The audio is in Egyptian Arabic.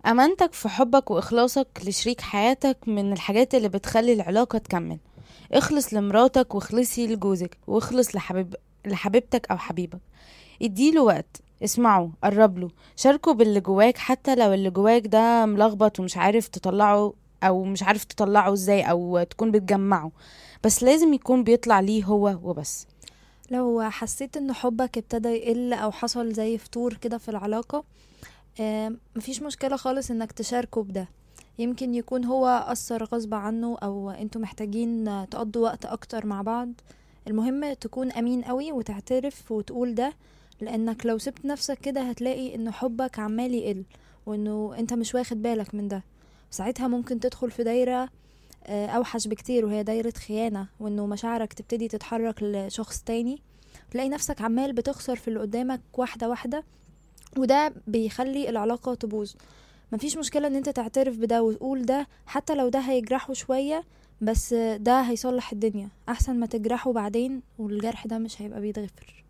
أمانتك في حبك وإخلاصك لشريك حياتك من الحاجات اللي بتخلي العلاقة تكمل اخلص لمراتك واخلصي لجوزك واخلص لحبيب لحبيبتك أو حبيبك اديله وقت اسمعه قربله شاركه باللي جواك حتى لو اللي جواك ده ملخبط ومش عارف تطلعه أو مش عارف تطلعه ازاي أو تكون بتجمعه بس لازم يكون بيطلع ليه هو وبس لو حسيت ان حبك ابتدى يقل او حصل زي فتور كده في العلاقة آم، مفيش مشكلة خالص انك تشاركه بده يمكن يكون هو أثر غصب عنه أو انتوا محتاجين تقضوا وقت أكتر مع بعض المهم تكون أمين قوي وتعترف وتقول ده لأنك لو سبت نفسك كده هتلاقي إن حبك عمال يقل وإنه أنت مش واخد بالك من ده ساعتها ممكن تدخل في دايرة آه، أوحش بكتير وهي دايرة خيانة وإنه مشاعرك تبتدي تتحرك لشخص تاني تلاقي نفسك عمال بتخسر في اللي قدامك واحدة واحدة وده بيخلي العلاقة تبوظ مفيش مشكلة ان انت تعترف بده وتقول ده حتى لو ده هيجرحه شوية بس ده هيصلح الدنيا احسن ما تجرحه بعدين والجرح ده مش هيبقى بيتغفر